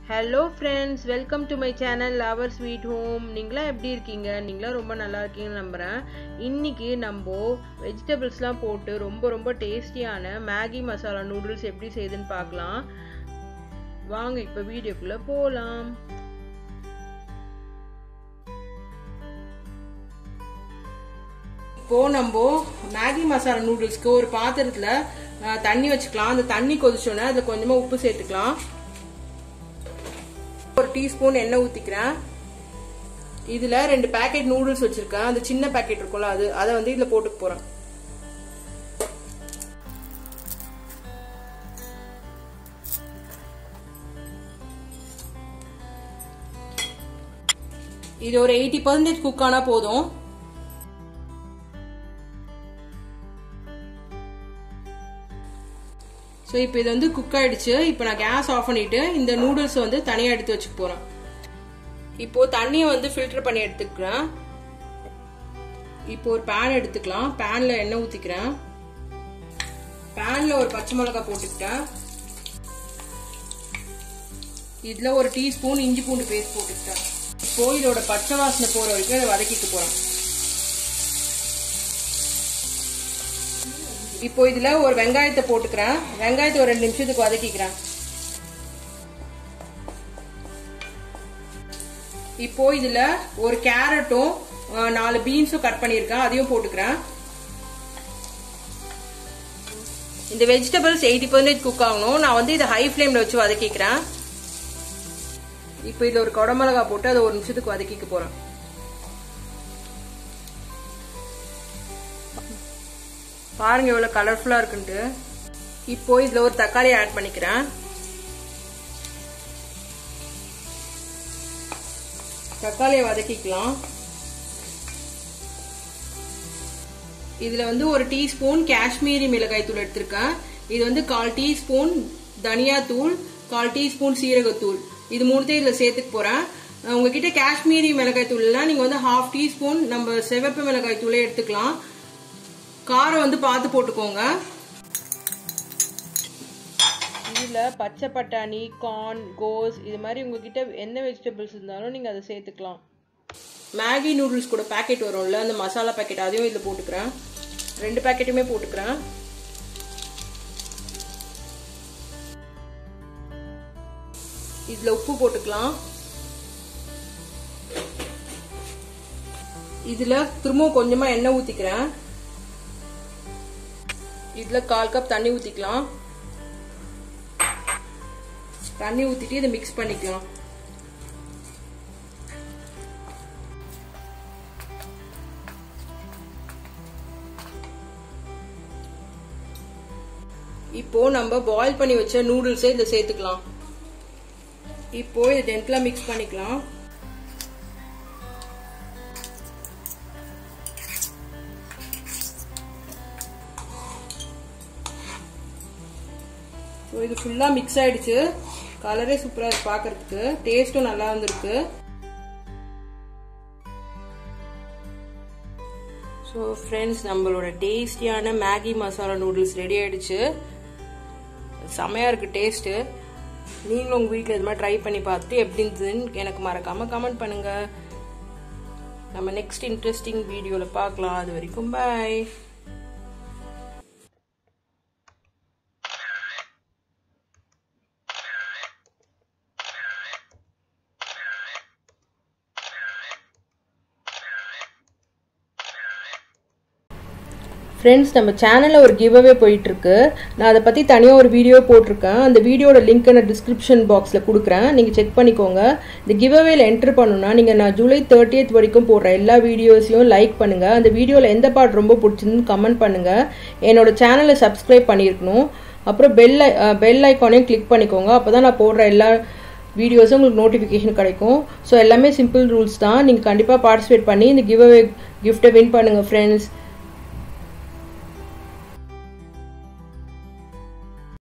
hello friends welcome to my channel lover sweet home நீங்களாம் எப்படி இருக்கீங்க நீங்களாம் ரொம்ப நல்லா இருக்கீங்கன்னு நம்புகிறேன் இன்னைக்கு நம்ம வெஜிடபிள்ஸ்லாம் போட்டு ரொம்ப ரொம்ப டேஸ்டியான மேகி மசாலா நூடுல்ஸ் எப்படி செய்யுதுன்னு பார்க்கலாம் வாங்க இப்போ வீடியோக்குள்ளே போகலாம் இப்போ நம்ம மேகி மசாலா நூடுல்ஸ்க்கு ஒரு பாத்திரத்தில் தண்ணி வச்சுக்கலாம் அந்த தண்ணி கொதிச்சோன்னே அதில் கொஞ்சமாக உப்பு சேர்த்துக்கலாம் ஒரு டீஸ்பூன் எண்ணெய் ஊற்றிக்கிறேன் இதில் ரெண்டு பேக்கெட் நூடுல்ஸ் வச்சுருக்கேன் அந்த சின்ன பேக்கெட் இருக்கும்ல அது அதை வந்து இதில் போட்டுக்க போகிறேன் இது ஒரு எயிட்டி பர்சன்டேஜ் குக் ஆனால் போதும் ஸோ இப்போ இது வந்து குக் ஆயிடுச்சு இப்போ நான் கேஸ் ஆஃப் பண்ணிட்டு இந்த நூடுல்ஸ் வந்து தனியாக எடுத்து வச்சுக்க போகிறேன் இப்போ தண்ணியை வந்து ஃபில்டர் பண்ணி எடுத்துக்கிறேன் இப்போ ஒரு பேன் எடுத்துக்கலாம் பேனில் எண்ணெய் ஊற்றிக்கிறேன் பேனில் ஒரு பச்சை மிளகாய் போட்டுக்கிட்டேன் இதில் ஒரு டீஸ்பூன் இஞ்சி பூண்டு பேஸ்ட் போட்டுக்கிட்டேன் இப்போ இதோட பச்சை வாசனை போகிற வரைக்கும் அதை வதக்கிக்க போகிறேன் இப்போ இதுல ஒரு வெங்காயத்தை போட்டுக்கிறேன் வெங்காயத்தை ஒரு ரெண்டு நிமிஷத்துக்கு வதக்கிக்கிறேன் இப்போ இதுல ஒரு கேரட்டும் நாலு பீன்ஸும் கட் பண்ணியிருக்கேன் அதையும் போட்டுக்கிறேன் இந்த வெஜிடபிள்ஸ் எயிட்டி பர்சன்டேஜ் குக் ஆகணும் நான் வந்து இதை ஹை ஃப்ளேம்ல வச்சு வதக்கிக்கிறேன் இப்போ இதுல ஒரு குடமிளகா போட்டு அதை ஒரு நிமிஷத்துக்கு வதக்கிக்க போறேன் பாருங்க எவ்வளவு கலர்ஃபுல்லா இருக்குன்ட்டு இப்போ இதுல ஒரு தக்காளி ஆட் பண்ணிக்கிறேன் தக்காளியை வதக்கிக்கலாம் இதுல வந்து ஒரு டீஸ்பூன் காஷ்மீரி மிளகாய் தூள் எடுத்திருக்கேன் இது வந்து கால் டீஸ்பூன் தனியா தூள் கால் டீஸ்பூன் சீரகத்தூள் இது மூணுத்தையும் இதுல சேர்த்துக்க போறேன் உங்ககிட்ட காஷ்மீரி மிளகாய் தூள் இல்லைனா நீங்க வந்து ஹாஃப் டீஸ்பூன் நம்ம சிவப்பு மிளகாய் தூளே எடுத்துக்கலாம் காரம் வந்து பார்த்து போட்டுக்கோங்க இதில் பச்சை பட்டாணி கார்ன் கோஸ் இது மாதிரி உங்ககிட்ட என்ன வெஜிடபிள்ஸ் இருந்தாலும் நீங்கள் அதை சேர்த்துக்கலாம் மேகி நூடுல்ஸ் கூட பேக்கெட் வரும்ல அந்த மசாலா பேக்கெட் அதையும் இதில் போட்டுக்கிறேன் ரெண்டு பேக்கெட்டுமே போட்டுக்கிறேன் இதில் உப்பு போட்டுக்கலாம் இதில் திரும்பவும் கொஞ்சமாக எண்ணெய் ஊற்றிக்கிறேன் இதுல கால் கப் தண்ணி ஊத்திக்கலாம் தண்ணி ஊத்திட்டு இதை மிக்ஸ் பண்ணிக்கலாம் இப்போ நம்ம பாயில் பண்ணி வச்ச நூடுல்ஸை இதில் சேர்த்துக்கலாம் இப்போ இதை டென்ட்ல மிக்ஸ் பண்ணிக்கலாம் ஸோ இது ஃபுல்லாக மிக்ஸ் ஆயிடுச்சு கலரே சூப்பராக இருக்கு பார்க்கறதுக்கு டேஸ்ட்டும் நல்லா இருந்திருக்கு ஸோ ஃப்ரெண்ட்ஸ் நம்மளோட டேஸ்டியான மேகி மசாலா நூடுல்ஸ் ரெடி ஆயிடுச்சு செமையாக இருக்குது டேஸ்ட்டு நீங்களும் உங்கள் வீட்டில் இது மாதிரி ட்ரை பண்ணி பார்த்துட்டு எப்படி இருந்ததுன்னு எனக்கு மறக்காமல் கமெண்ட் பண்ணுங்கள் நம்ம நெக்ஸ்ட் இன்ட்ரெஸ்டிங் வீடியோவில் பார்க்கலாம் அது வரைக்கும் பாய் ஃப்ரெண்ட்ஸ் நம்ம சேனலில் ஒரு கிவ் அவே போயிட்டுருக்கு நான் அதை பற்றி தனியாக ஒரு வீடியோ போட்டிருக்கேன் அந்த வீடியோட லிங்க்கை நான் டிஸ்கிரிப்ஷன் பாக்ஸில் கொடுக்குறேன் நீங்கள் செக் பண்ணிக்கோங்க இந்த கிவ் அவேல என்ட்ரு பண்ணணும்னா நீங்கள் நான் ஜூலை தேர்ட்டியத் வரைக்கும் போடுற எல்லா வீடியோஸையும் லைக் பண்ணுங்கள் அந்த வீடியோவில் எந்த பாட்டு ரொம்ப பிடிச்சிருந்துன்னு கமெண்ட் பண்ணுங்கள் என்னோட சேனலை சப்ஸ்கிரைப் பண்ணியிருக்கணும் அப்புறம் பெல் பெல் ஐக்கானையும் கிளிக் பண்ணிக்கோங்க அப்போ தான் நான் போடுற எல்லா வீடியோஸும் உங்களுக்கு நோட்டிஃபிகேஷன் கிடைக்கும் ஸோ எல்லாமே சிம்பிள் ரூல்ஸ் தான் நீங்கள் கண்டிப்பாக பார்ட்டிசிபேட் பண்ணி இந்த கிவ் அவே கிஃப்ட்டை வின் பண்ணுங்கள் ஃப்ரெண்ட்ஸ்